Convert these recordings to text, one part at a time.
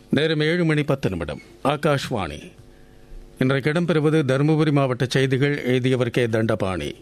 நேரம் ஏழு மணி பத்து நிமிடம் ஆகாஷ்வாணி இன்றைக்கு இடம்பெறுவது தருமபுரி மாவட்ட செய்திகள் எழுதியவர் கே தண்டபாணி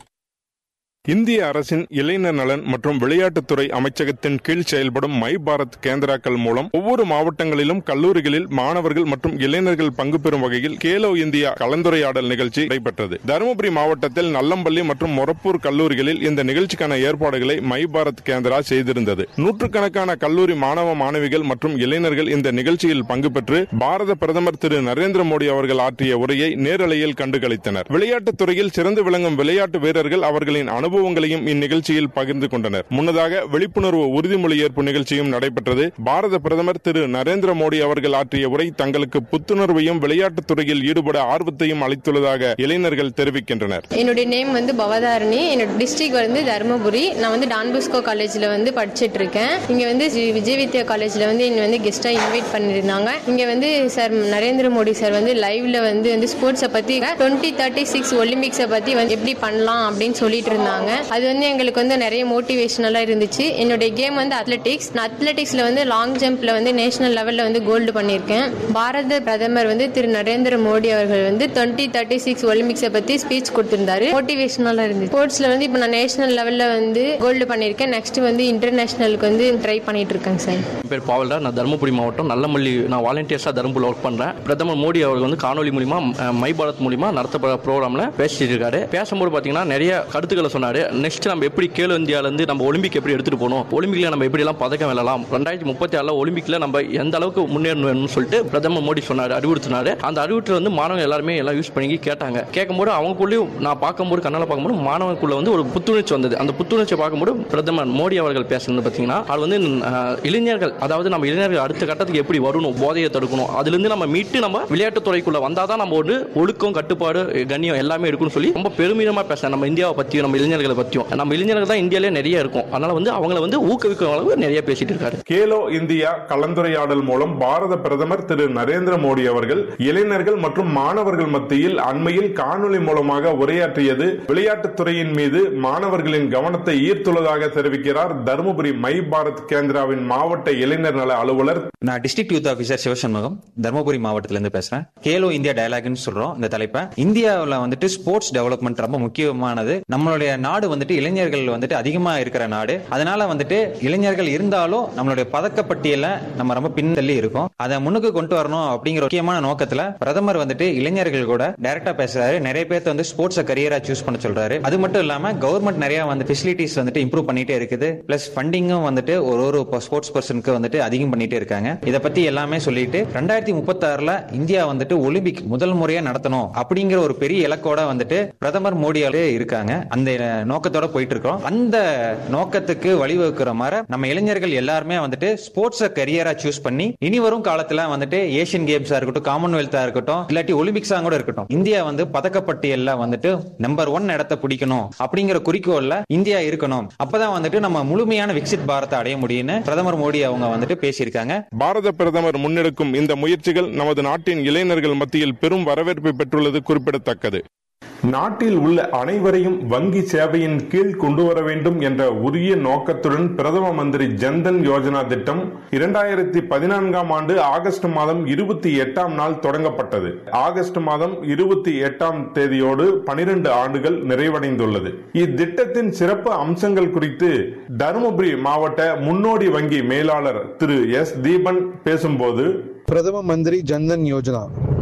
இந்திய அரசின் இளைஞர் நலன் மற்றும் விளையாட்டுத்துறை அமைச்சகத்தின் கீழ் செயல்படும் மை பாரத் கேந்திராக்கள் மூலம் ஒவ்வொரு மாவட்டங்களிலும் கல்லூரிகளில் மாணவர்கள் மற்றும் இளைஞர்கள் பங்கு பெறும் வகையில் கேலோ இந்தியா கலந்துரையாடல் நிகழ்ச்சி நடைபெற்றது தருமபுரி மாவட்டத்தில் நல்லம்பள்ளி மற்றும் மொரப்பூர் கல்லூரிகளில் இந்த நிகழ்ச்சிக்கான ஏற்பாடுகளை மை பாரத் கேந்திரா செய்திருந்தது நூற்றுக்கணக்கான கல்லூரி மாணவ மாணவிகள் மற்றும் இளைஞர்கள் இந்த நிகழ்ச்சியில் பங்கு பெற்று பாரத பிரதமர் திரு நரேந்திர மோடி அவர்கள் ஆற்றிய உரையை நேரலையில் கண்டுகளித்தனர் விளையாட்டுத் துறையில் சிறந்து விளங்கும் விளையாட்டு வீரர்கள் அவர்களின் அனுபவங்களையும் இந்நிகழ்ச்சியில் பகிர்ந்து கொண்டனர் முன்னதாக விழிப்புணர்வு உறுதிமொழி ஏற்பு நிகழ்ச்சியும் நடைபெற்றது பாரத பிரதமர் திரு நரேந்திர மோடி அவர்கள் ஆற்றிய உரை தங்களுக்கு புத்துணர்வையும் விளையாட்டுத் துறையில் ஈடுபட ஆர்வத்தையும் அளித்துள்ளதாக இளைஞர்கள் தெரிவிக்கின்றனர் என்னுடைய நேம் வந்து பவதாரணி என்னோட டிஸ்ட்ரிக்ட் வந்து தருமபுரி நான் வந்து டான்புஸ்கோ காலேஜில் வந்து படிச்சுட்டு இருக்கேன் இங்கே வந்து ஜி- விஜய் வித்யா காலேஜில் வந்து என்னை வந்து கெஸ்ட்டாக இன்வைட் பண்ணியிருந்தாங்க இங்கே வந்து சார் நரேந்திர மோடி சார் வந்து லைவ்ல வந்து வந்து ஸ்போர்ட்ஸை பற்றி டுவெண்ட்டி தேர்ட்டி சிக்ஸ் ஒலிம்பிக்ஸை பற்றி வந்து எப்படி பண்ணலாம் அப்படின்னு சொல்லிட்டு இருந்தாங்க அது வந்து எங்களுக்கு வந்து நிறைய மோட்டிவேஷனலாக இருந்துச்சு என்னுடைய கேம் வந்து அத்லெட்டிக்ஸ் நான் அத்லெட்டிக்ஸில் வந்து லாங் ஜம்ப்ல வந்து நேஷனல் லெவலில் வந்து கோல்டு பண்ணியிருக்கேன் பாரத பிரதமர் வந்து திரு நரேந்திர மோடி அவர்கள் வந்து டுவெண்ட்டி தேர்ட்டி சிக்ஸ் ஒலிம்பிக்ஸை பற்றி ஸ்பீச் கொடுத்திருந்தாரு மோட்டிவேஷனலாக இருந்துச்சு ஸ்போர்ட்ஸில் வந்து இப்போ நான் நேஷனல் லெவலில் வந்து கோல்டு பண்ணியிருக்கேன் நெக்ஸ்ட் வந்து இன்டர்நேஷனலுக்கு வந்து ட்ரை பண்ணிட்டு இருக்கேன் சார் என் பேர் பாவல்டா நான் தருமபுரி மாவட்டம் நல்லமல்லி நான் வாலண்டியர்ஸாக தருமபுரியில் ஒர்க் பண்ணுறேன் பிரதமர் மோடி அவர்கள் வந்து காணொலி மூலிமா அஹ், மை பாரத் மூலிமா நடத்தப்படுற ப்ரோக்ராமில் பேசிட்டு இருக்காரு பேசும்போது பார்த்தீங்கன்னா நிறைய கருத்துக்களை சொன்னார் நெக்ஸ்ட் நம்ம எப்படி கேலோ இந்தியாவிலேருந்து நம்ம ஒலிம்பிக் எப்படி எடுத்துகிட்டு போகணும் ஒலிம்பிக்கில் நம்ம எப்படிலாம் பதக்கம் வெல்லலாம் ரெண்டாயிரத்தி முப்பத்தி ஆறில் ஒலிம்பிக்கில் நம்ம எந்த அளவுக்கு முன்னேறணும்னு சொல்லிட்டு பிரதமர் மோடி சொன்னார் அறிவுறுத்தினாரு அந்த அறிவுறுத்தல் வந்து மாணவங்க எல்லாருமே எல்லாம் யூஸ் பண்ணி கேட்டாங்க கேட்கும்போது அவங்களுக்குள்ளேயும் நான் பார்க்கும்போது கண்ணால் பார்க்கும்போது மாணவர்களுக்குள்ள வந்து ஒரு புத்துணர்ச்சி வந்தது அந்த புத்துணர்ச்சியை பார்க்கும்போது பிரதமர் மோடி அவர்கள் பேசுனது பார்த்தீங்கன்னா அது வந்து அஹ், இளைஞர்கள் அதாவது நம்ம இளைஞர்கள் அடுத்த கட்டத்துக்கு எப்படி வரணும் போதையை தடுக்கணும் அதுலேருந்து நம்ம மீட்டு நம்ம விளையாட்டுத் துறைக்குள்ள வந்தால் தான் நம்ம வந்து ஒழுக்கம் கட்டுப்பாடு கண்ணியம் எல்லாமே இருக்குன்னு சொல்லி ரொம்ப பெருமிதமாக பேசுறேன் நம்ம இந்தியாவை பற்றியும் நம்ம இளைஞர்களை பற்றியும் நம்ம இளைஞர்கள் தான் இந்தியாவிலே நிறைய இருக்கும் அதனால வந்து அவங்கள வந்து ஊக்குவிக்கும் அளவு நிறைய பேசிட்டு இருக்காரு கேலோ இந்தியா கலந்துரையாடல் மூலம் பாரத பிரதமர் திரு நரேந்திர மோடி அவர்கள் இளைஞர்கள் மற்றும் மாணவர்கள் மத்தியில் அண்மையில் காணொலி மூலமாக உரையாற்றியது விளையாட்டுத் துறையின் மீது மாணவர்களின் கவனத்தை ஈர்த்துள்ளதாக தெரிவிக்கிறார் தருமபுரி மை பாரத் கேந்திராவின் மாவட்ட இளைஞர் நல அலுவலர் நான் district youth officer Sivashanmugam Dharmapuri மாவட்டத்துல இருந்து பேசுறேன் கேலோ இந்தியா டயலாக்னு சொல்றோம் இந்த தலைப்பை இந்தியாவில் வந்துட்டு ஸ்போர்ட்ஸ் டெவலப்மெண்ட் ரொம்ப முக்கியமானது நம்மளுடைய நாடு வந்துட்டு இளைஞர்கள் வந்துட்டு அதிகமா இருக்கிற நாடு அதனால வந்துட்டு இளைஞர்கள் இருந்தாலும் நம்மளுடைய பதக்கப்பட்டியல நம்ம ரொம்ப பின்தள்ளி இருக்கோம் அதை முன்னுக்கு கொண்டு வரணும் அப்படிங்கிற முக்கியமான நோக்கத்துல பிரதமர் வந்துட்டு இளைஞர்கள் கூட டைரக்டா பேசுறாரு நிறைய பேர்த்த வந்து ஸ்போர்ட்ஸை கரியரா சூஸ் பண்ண சொல்றாரு அது மட்டும் இல்லாம கவர்மெண்ட் நிறைய வந்து ஃபெசிலிட்டிஸ் வந்துட்டு இம்ப்ரூவ் பண்ணிட்டே இருக்குது பிளஸ் ஃபண்டிங்கும் வந்துட்டு ஒரு ஒரு ஸ்போர்ட்ஸ் பர்சனுக்கு வந்துட்டு அதிகம் பண்ணிட்டே இருக்காங்க இதை பத்தி எல்லாமே சொல்லிட்டு ரெண்டாயிரத்தி முப்பத்தாறுல இந்தியா வந்துட்டு ஒலிம்பிக் முதல் முறையா நடத்தணும் அப்படிங்கிற ஒரு பெரிய இலக்கோட வந்துட்டு பிரதமர் மோடி அவர்களே இருக்காங்க அந்த நோக்கத்தோட போயிட்டு இருக்கோம் அந்த நோக்கத்துக்கு வழிவகுக்கிற மாதிரி நம்ம இளைஞர்கள் எல்லாருமே வந்துட்டு ஸ்போர்ட்ஸை கரியரா சூஸ் பண்ணி இனி வரும் காலத்துல வந்துட்டு ஏசியன் கேம்ஸா இருக்கட்டும் காமன்வெல்த்தா இருக்கட்டும் இல்லாட்டி ஒலிம்பிக்ஸா கூட இருக்கட்டும் இந்தியா வந்து பதக்கப்பட்டியல்ல வந்துட்டு நம்பர் ஒன் இடத்தை பிடிக்கணும் அப்படிங்கிற குறிக்கோள்ல இந்தியா இருக்கணும் அப்பதான் வந்துட்டு நம்ம முழுமையான விக்சித் பாரத்தை அடைய முடியும்னு பிரதமர் மோடி அவங்க வந்துட்டு பேசியிருக்காங்க பாரத பிரதமர் முன்னெடுக்கும் இந்த முயற்சிகள் நமது நாட்டின் இளைஞர்கள் மத்தியில் பெரும் வரவேற்பை பெற்றுள்ளது குறிப்பிடத்தக்கது நாட்டில் உள்ள அனைவரையும் வங்கி சேவையின் கீழ் கொண்டு வர வேண்டும் என்ற உரிய நோக்கத்துடன் பிரதம மந்திரி ஜன்தன் யோஜனா திட்டம் இரண்டாயிரத்தி பதினான்காம் ஆண்டு ஆகஸ்ட் மாதம் இருபத்தி எட்டாம் நாள் தொடங்கப்பட்டது ஆகஸ்ட் மாதம் இருபத்தி எட்டாம் தேதியோடு பனிரெண்டு ஆண்டுகள் நிறைவடைந்துள்ளது இத்திட்டத்தின் சிறப்பு அம்சங்கள் குறித்து தருமபுரி மாவட்ட முன்னோடி வங்கி மேலாளர் திரு எஸ் தீபன் பேசும்போது பிரதம மந்திரி ஜன்தன் யோஜனா